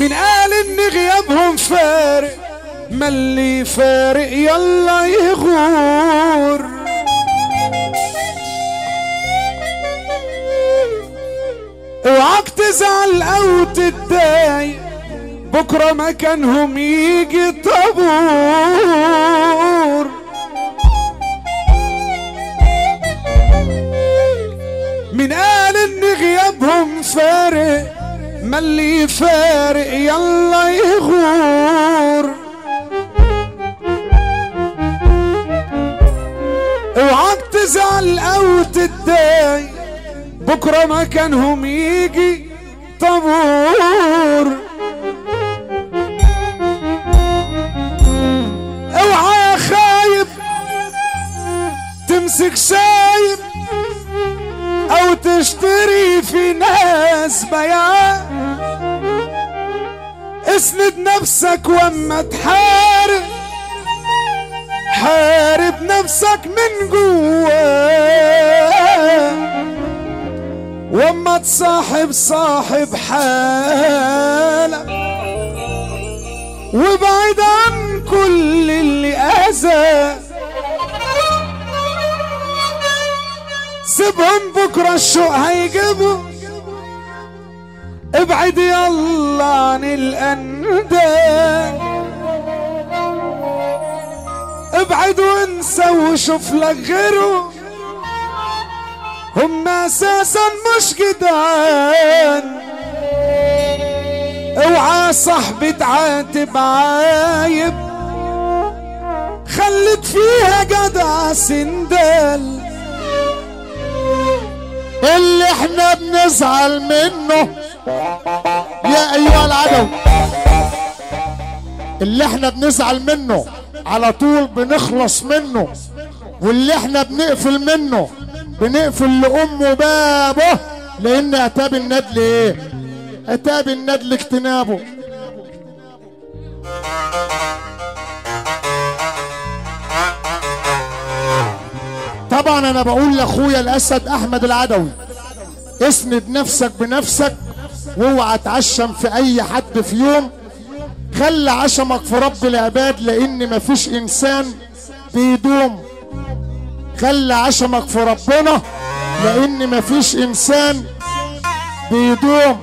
من قال ان غيابهم فارق ما اللي فارق يلا يغور اوعاك تزعل او تتضايق بكره مكانهم يجي طابور من قال ان غيابهم فارق ما اللي فارق يلا يغور اوعاك تزعل او تتضايق بكره مكانهم يجي طابور اوعى خايب تمسك سايب او تشتري في ناس بياع اسند نفسك واما تحارب حارب نفسك من جوا واما تصاحب صاحب حالك وابعد عن كل اللي اذى سيبهم بكره الشوق هيجيبوا ابعد يلا عن الاندال ابعد وانسى وشوف لك غيره هم اساسا مش جدعان اوعى صاحبي تعاتب عايب خلت فيها جدع سندال اللي احنا بنزعل منه يا ايها العدو اللي احنا بنزعل منه على طول بنخلص منه واللي احنا بنقفل منه بنقفل لامه بابه لان اتاب الندل ايه اتاب الندل اجتنابه طبعا انا بقول لاخويا الاسد احمد العدوي اسند نفسك بنفسك واوعى تعشم في اي حد في يوم خلي عشمك في رب العباد لان مفيش انسان بيدوم خلي عشمك في ربنا لان مفيش انسان بيدوم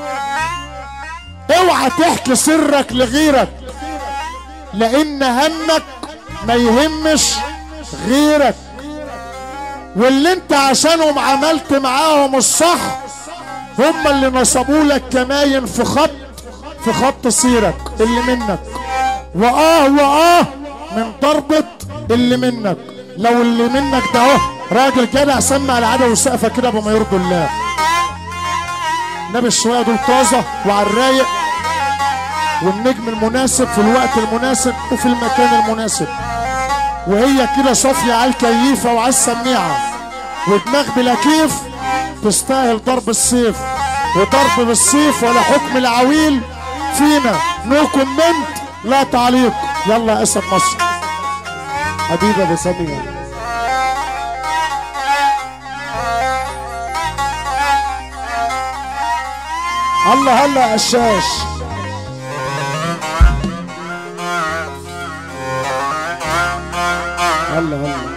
اوعى تحكي سرك لغيرك لان همك ما يهمش غيرك واللي انت عشانهم عملت معاهم الصح هم اللي نصبوا لك كماين في خط في خط سيرك اللي منك واه واه من ضربة اللي منك لو اللي منك ده اهو راجل جدع سمع العدو وسقفه كده بما يرضي الله نبي الشوية دول طازة وعلى الرايق والنجم المناسب في الوقت المناسب وفي المكان المناسب وهي كده صافية على الكيفة وعلى السميعة ودماغ بلا كيف تستاهل ضرب السيف وضرب بالسيف ولا حكم العويل فينا نو كومنت لا تعليق يلا يا اسد مصر حبيبي ابو سميع الله هلا يا قشاش هلا هلا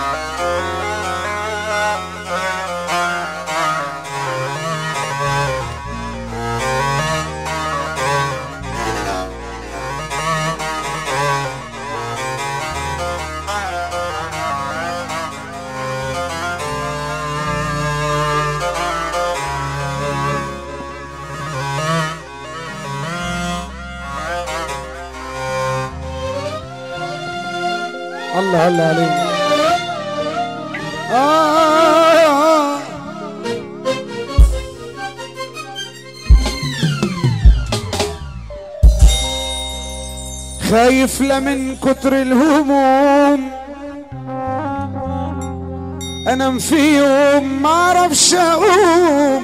الله هلا عليك آه خايف لا من كتر الهموم انام في يوم معرفش اقوم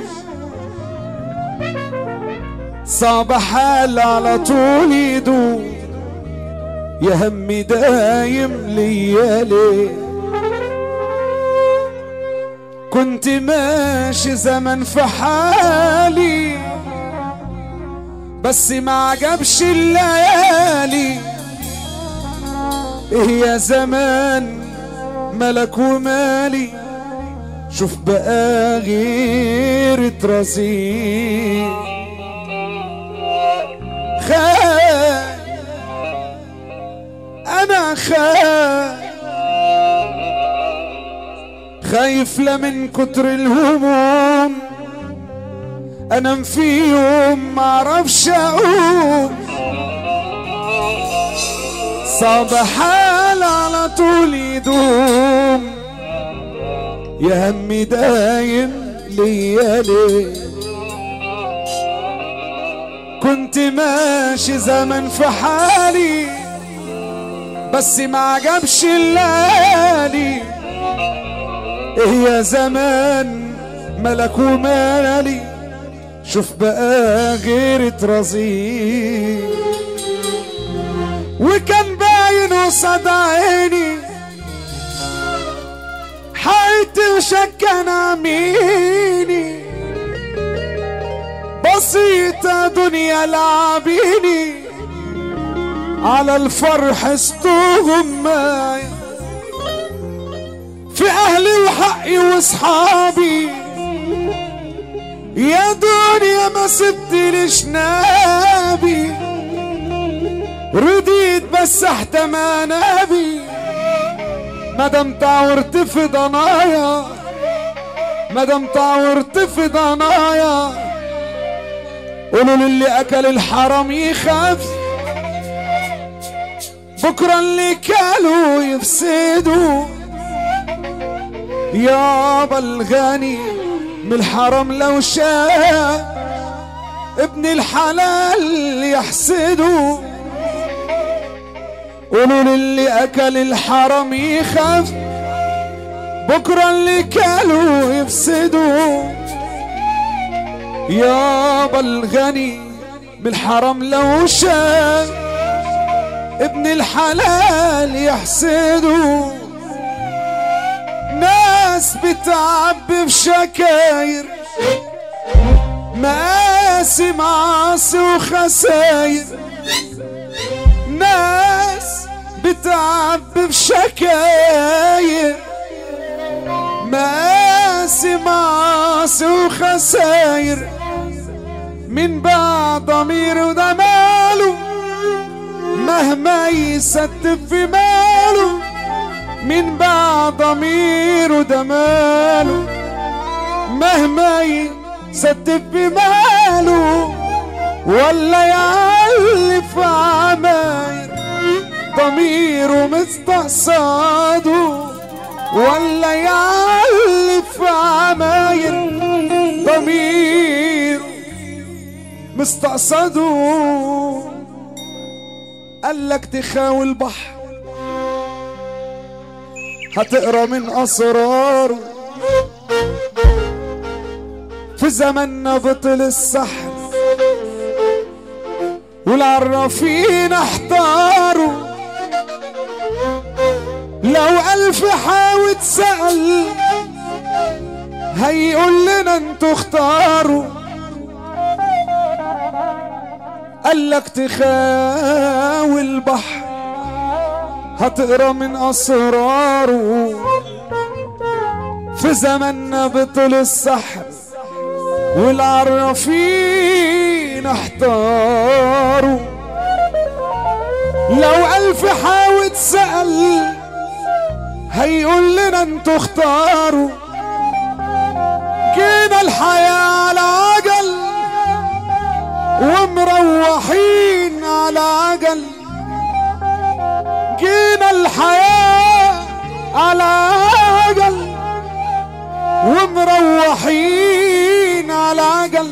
صعب حال على طول يدوم يا همي دايم ليالي كنت ماشي زمن في حالي بس ما عجبش الليالي ايه يا زمان ملك ومالي شوف بقى غير رصيد خايف انا خايف خايف لا من كتر الهموم انام في يوم معرفش اقوم صعب حال على طول يدوم يا همي دايم ليا ليه كنت ماشي زمن في حالي بس ما عجبش الليالي ايه يا زمان ملك ومالي شوف بقى غير رصيد وكان باين قصاد عيني حياتي وشكن عميني بسيطة دنيا لعبيني على الفرح استوهم معايا في اهلي وحقي واصحابي يا دنيا ما سبتليش نابي رضيت بس احتمى نبي مادام تعورت في ضنايا مادام تعورت في ضنايا قولوا للي اكل الحرام يخاف بكره اللي كلوا يفسدوا يابا الغني من الحرام لو شاف ابن الحلال يحسده قولوا للي اكل الحرام يخاف بكره اللي كلوا يفسدوا يابا الغني من الحرام لو شاف ابن الحلال يحسده ناس بتعبي بشكاير مقاسي معاصي وخساير ناس بتعبي بشكاير مقاسي معاصي وخساير من بعد ضمير وده ماله مهما يستف في ماله من بعد ضميره ده ماله مهما يستف في ماله ولا يعلف عماير ضميره مستقصاده ولا يعلف عماير ضميره مستقصده قالك تخاوي البحر هتقرا من اسراره في زماننا بطل السحر والعرافين احتاروا لو ألف حاوت سأل هيقول لنا انتوا اختاروا قالك تخاوي البحر هتقرا من اسراره في زماننا بطل السحر والعرافين احتاروا لو الف حاوت سأل هيقول لنا انتوا اختاروا جينا الحياة على عجل ومروحين على عجل جينا الحياة على عجل ومروحين على عجل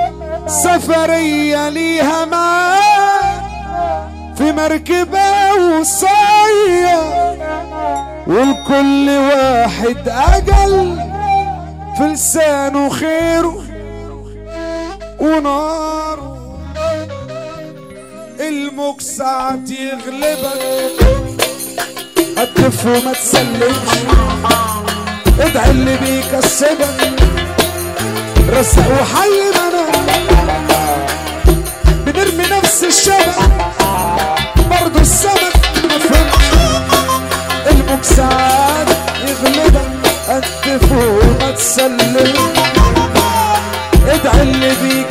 سفرية ليها معاه في مركبة وصية والكل واحد أجل في لسانه خيره وناره الموج ساعات يغلبك هتلف وما تسلمش ادعي اللي بيكسبك رزق وحي منام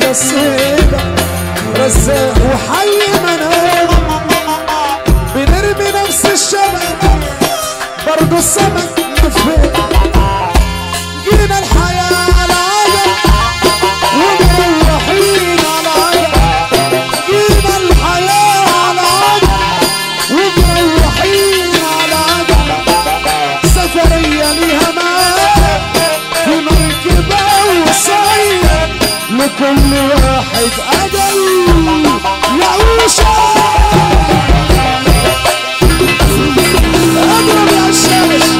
السيدة رزاق وحي منام بنرمي نفس الشبك برضو السمك نفق جينا الحياة على عجل ومروحين على عجل جينا الحياة على عجل ومروحين على عجل سفرية ليها مال في مركبة وصيد لكل واحد أجل يعيش اضرب يا الشمس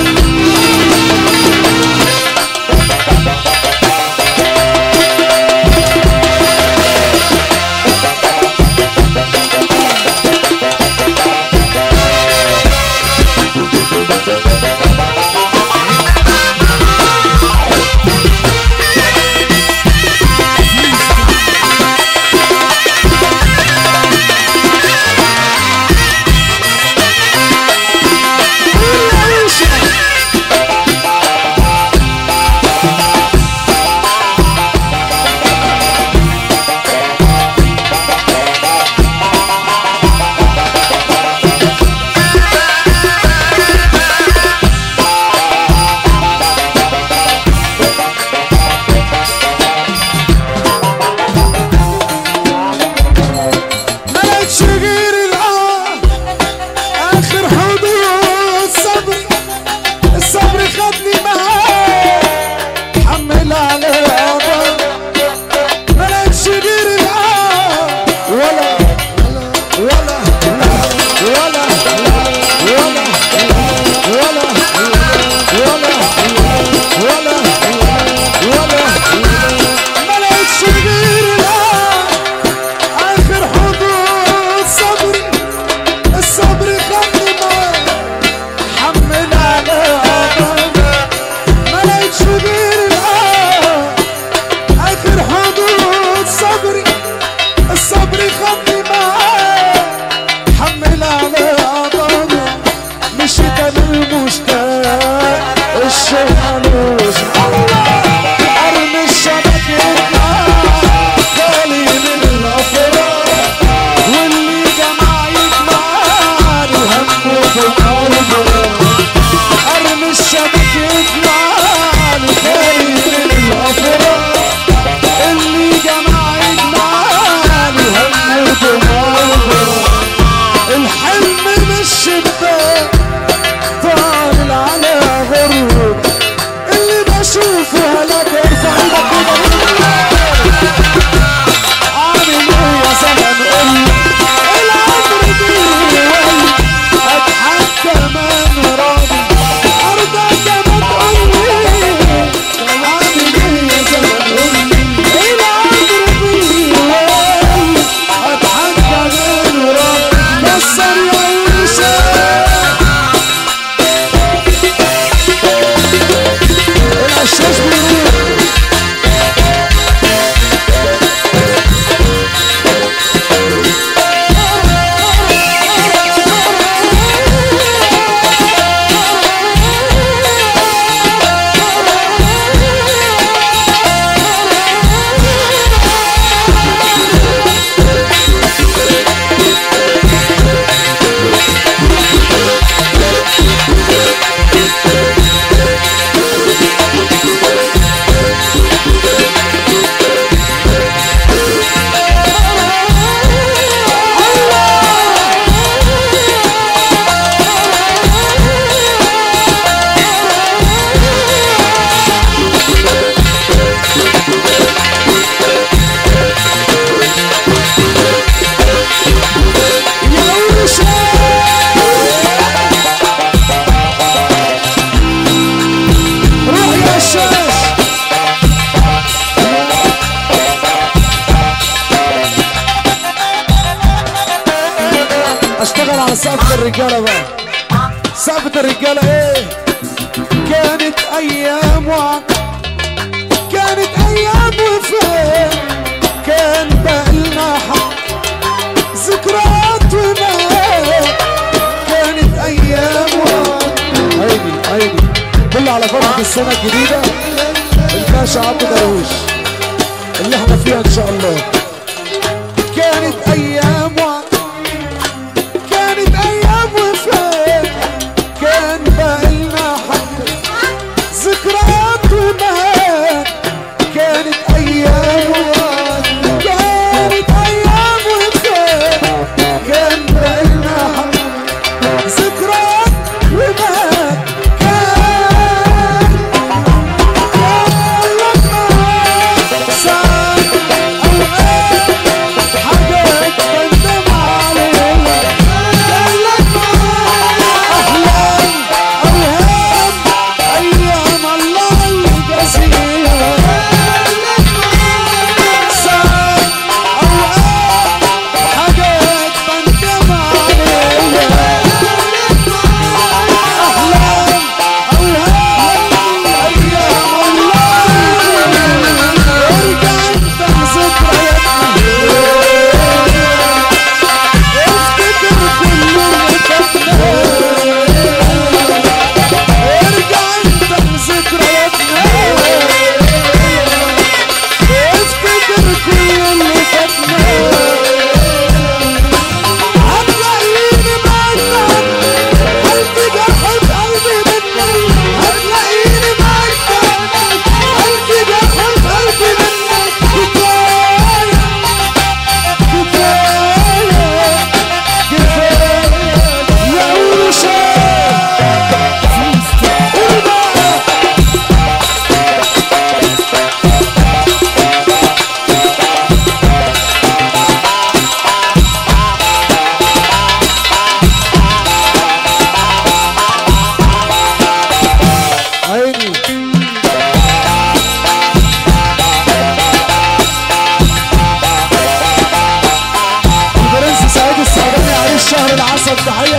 ملكش غير الآن آخر حدود صبري الصبر خدني معاه حمل على أمر ملكش غير الآن ولا ولا ولا ولا ولا ولا ولا ولا ملكش غير الآن آخر حدود صبري الصبر خلي معاه حمل على أمر ما لقيتش غير الآن آخر حدود صبري الصبر خلي معاه حمل على أمر مشيت أنا المشتاق الشوق ملوش أرمي الشبك يطلع خالي من الأفراح واللي جمع يجمع الهم وبالقلب ارمي الشبك يطلع لخالي من الافراح اللي جمع يجمع الهم وبالقلب الحلم من الشباك طالع على غرب اللي بشوفه هلاك ارفع ايدك كده عامل ايه يا زمن قولي العمر بيولي اضحك كمان راضي ارضى كمان قولي عامل ايه يا زمن قولي العمر بيولي اضحك كمان راضي كسر يا يوسف القشاش بيقول يا روح يا شاش اشتغل على سقفة الرجالة بقى سقفة الرجالة ايه كانت ايام وعد كانت ايام وفاة كان بقلنا حق ذكريات ومات كانت ايام وعد عيني عيني كل على فرحة السنة الجديدة الباشا عبد درويش اللي احنا فيها ان شاء الله كانت ايام و... كانت ايام وفات كان بقالنا حتى ذكريات ومهات كانت ايام و... كانت ايام وفات كان بقالنا حتى ذكريات ومهات كان كان لما ساعات اوقات حاجات بندم عليها كانت أحلام أوهام أيام الله يجازيها ساعات أوقات حاجات بندم عليها أحلام أوهام أيام الله ارجع انت لذكرياتنا افتكر كل اللي فاتنا ارجع انت لذكرياتنا افتكر كل اللي فاتنا هتلاقيني معاك قلبي جرحت قلبي منك هتلاقيني معاك قلبي جرحت قلبي منك كفايه كفايه كفايه يا وشاك قول بقى عيني البرنس سعيد السعداني عليه الشهر العسل تحية